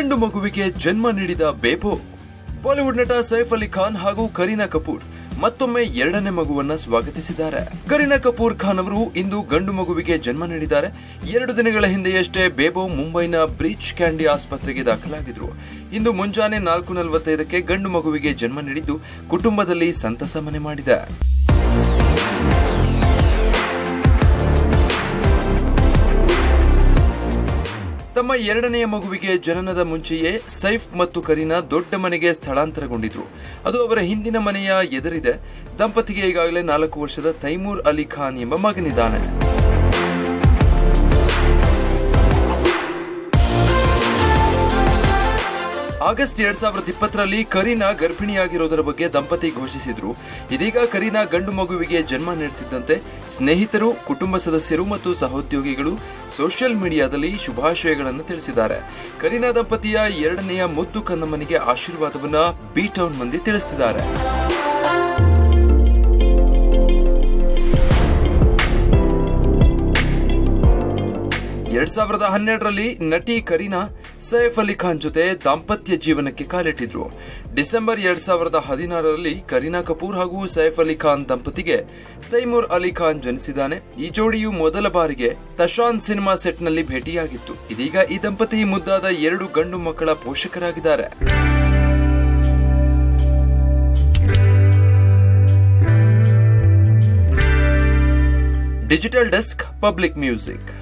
ಗಂಡು ಮಗುವಿಗೆ ಜನ್ಮ ನೀಡಿದ ಬೇಬೋ ಬಾಲಿವುಡ್ ನಟ ಸೈಫ್ ಅಲಿ ಖಾನ್ ಹಾಗೂ ಕರೀನಾ ಕಪೂರ್ ಮತ್ತೊಮ್ಮೆ ಎರಡನೇ ಮಗುವನ್ನ ಸ್ವಾಗತಿಸಿದ್ದಾರೆ ಕರೀನಾ ಕಪೂರ್ ಖಾನ್ ಅವರು ಇಂದು ಗಂಡು ಮಗುವಿಗೆ ಜನ್ಮ ನೀಡಿದ್ದಾರೆ ಎರಡು ದಿನಗಳ ಹಿಂದೆಯಷ್ಟೇ ಬೇಬೋ ಮುಂಬೈನ ಬ್ರೀಚ್ ಕ್ಯಾಂಡಿ ಆಸ್ಪತ್ರೆಗೆ ದಾಖಲಾಗಿದ್ರು ಇಂದು ಮುಂಜಾನೆ ನಾಲ್ಕು ನಲವತ್ತೈದಕ್ಕೆ ಗಂಡು ಮಗುವಿಗೆ ಜನ್ಮ ನೀಡಿದ್ದು ಕುಟುಂಬದಲ್ಲಿ ಸಂತಸ ಮನೆ ಮಾಡಿದೆ ತಮ್ಮ ಎರಡನೆಯ ಮಗುವಿಗೆ ಜನನದ ಮುಂಚೆಯೇ ಸೈಫ್ ಮತ್ತು ಕರೀನಾ ದೊಡ್ಡ ಮನೆಗೆ ಸ್ಥಳಾಂತರಗೊಂಡಿದ್ರು ಅದು ಅವರ ಹಿಂದಿನ ಮನೆಯ ಎದುರಿದೆ ದಂಪತಿಗೆ ಈಗಾಗಲೇ ನಾಲ್ಕು ವರ್ಷದ ತೈಮೂರ್ ಅಲಿ ಖಾನ್ ಎಂಬ ಮಗನಿದ್ದಾನೆ ಆಗಸ್ಟ್ ಎರಡ್ ಸಾವಿರದ ಇಪ್ಪತ್ತರಲ್ಲಿ ಕರೀನಾ ಗರ್ಭಿಣಿಯಾಗಿರೋದರ ಬಗ್ಗೆ ದಂಪತಿ ಘೋಷಿಸಿದ್ರು ಇದೀಗ ಕರೀನಾ ಗಂಡು ಮಗುವಿಗೆ ಜನ್ಮ ನೀಡುತ್ತಿದ್ದಂತೆ ಸ್ನೇಹಿತರು ಕುಟುಂಬ ಸದಸ್ಯರು ಮತ್ತು ಸಹೋದ್ಯೋಗಿಗಳು ಸೋಷಿಯಲ್ ಮೀಡಿಯಾದಲ್ಲಿ ಶುಭಾಶಯಗಳನ್ನು ತಿಳಿಸಿದ್ದಾರೆ ಕರೀನಾ ದಂಪತಿಯ ಎರಡನೆಯ ಮುದ್ದು ಕನ್ನಮ್ಮನಿಗೆ ಆಶೀರ್ವಾದವನ್ನ ಬಿ ಟೌನ್ ಮಂದಿ ತಿಳಿಸಿದ್ದಾರೆ ಎರಡ್ ಸಾವಿರದ ಹನ್ನೆರಡರಲ್ಲಿ ನಟಿ ಕರೀನಾ ಸೈಫ್ ಅಲಿ ಖಾನ್ ಜೊತೆ ದಾಂಪತ್ಯ ಜೀವನಕ್ಕೆ ಕಾಲಿಟ್ಟಿದ್ರು ಡಿಸೆಂಬರ್ ಎರಡ್ ಸಾವಿರದ ಹದಿನಾರರಲ್ಲಿ ಕರೀನಾ ಕಪೂರ್ ಹಾಗೂ ಸೈಫ್ ಅಲಿ ಖಾನ್ ದಂಪತಿಗೆ ತೈಮೂರ್ ಅಲಿ ಖಾನ್ ಜನಿಸಿದ್ದಾನೆ ಈ ಜೋಡಿಯು ಮೊದಲ ಬಾರಿಗೆ ತಶಾನ್ ಸಿನಿಮಾ ಸೆಟ್ನಲ್ಲಿ ಭೇಟಿಯಾಗಿತ್ತು ಇದೀಗ ಈ ದಂಪತಿ ಮುದ್ದಾದ ಎರಡು ಗಂಡು ಮಕ್ಕಳ ಪೋಷಕರಾಗಿದ್ದಾರೆ ಡಿಜಿಟಲ್ ಡೆಸ್ಕ್ ಪಬ್ಲಿಕ್ ಮ್ಯೂಸಿಕ್